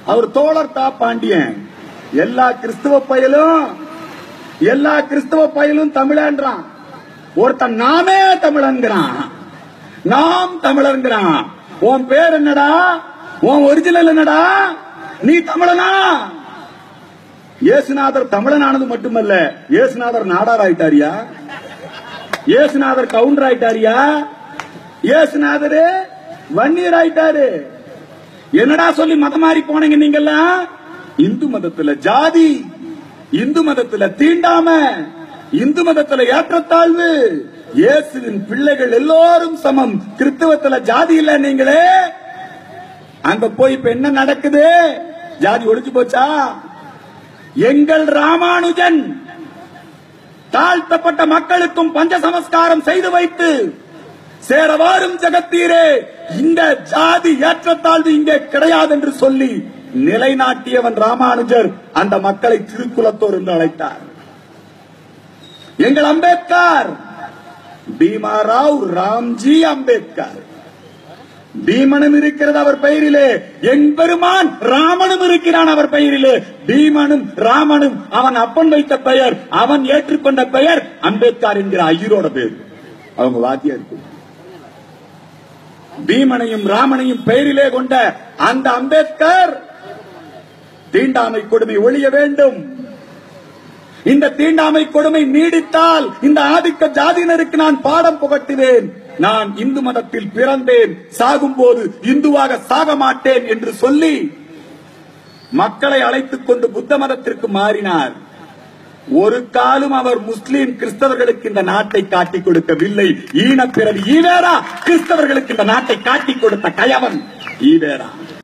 அவர் தோழர் தா பாண்டியன் எல்லா கிறிஸ்துவ பயலும் எல்லா கிறிஸ்துவ பயலும் தமிழன்றான் ஒருத்தன் நாமே தமிழன்கிறான் நாம் தமிழன்கிறான் உன் பேர் என்னடா உன் ஒரிஜினல் என்னடா நீ தமிழனா இயேசுநாதர் தமிழனானது மட்டுமல்ல இயேசுநாதர் நாடார் ஆயிட்டாரியா இயேசுநாதர் கவுண்டர் ஆயிட்டாரியா இயேசுநாதர் வன்னியர் ஆயிட்டாரு என்னடா சொல்லி மதம் மாறி போனீங்க நீங்கெல்லாம் இந்து மதத்துல ஜாதி இந்து மதத்துல தீண்டாம இந்து மதத்துல ஏற்றத்தாழ்வு இயேசுவின் பிள்ளைகள் எல்லோரும் சமம் கிறிஸ்தவத்துல ஜாதி இல்ல நீங்களே அங்க போய் இப்ப என்ன நடக்குது ஜாதி ஒழிஞ்சு போச்சா எங்கள் ராமானுஜன் தாழ்த்தப்பட்ட மக்களுக்கும் பஞ்ச சமஸ்காரம் செய்து வைத்து சேரவாரும் ஜெகத்தீரே இந்த ஜாதி ஏற்றத்தாழ்வு இங்கே கிடையாது என்று சொல்லி நிலைநாட்டியவன் ராமானுஜர் அந்த மக்களை திருக்குலத்தோர் என்று அழைத்தார் எங்கள் அம்பேத்கர் பீமாராவ் ராம்ஜி அம்பேத்கர் பீமனும் இருக்கிறது அவர் பெயரிலே எம்பெருமான் ராமனும் இருக்கிறான் அவர் பெயரிலே பீமனும் ராமனும் அவன் அப்பன் வைத்த பெயர் அவன் ஏற்றுக்கொண்ட பெயர் அம்பேத்கர் என்கிற ஐயரோட பேர் அவங்க வாத்தியா இருக்கு பீமனையும் ராமனையும் பெயரிலே கொண்ட அந்த அம்பேத்கர் தீண்டாமை கொடுமை ஒழிய வேண்டும் இந்த தீண்டாமை கொடுமை நீடித்தால் இந்த ஆதிக்க ஜாதியினருக்கு நான் பாடம் புகட்டுவேன் நான் இந்து மதத்தில் பிறந்தேன் சாகும் போது இந்துவாக சாக மாட்டேன் என்று சொல்லி மக்களை அழைத்துக் கொண்டு புத்த மதத்திற்கு மாறினார் ஒரு காலம் அவர் முஸ்லீம் கிறிஸ்தவர்களுக்கு இந்த நாட்டை காட்டிக் கொடுக்கவில்லை ஈனப்பிறவி ஈவேரா கிறிஸ்தவர்களுக்கு இந்த நாட்டை காட்டிக் கொடுத்த கயவன் ஈவேரா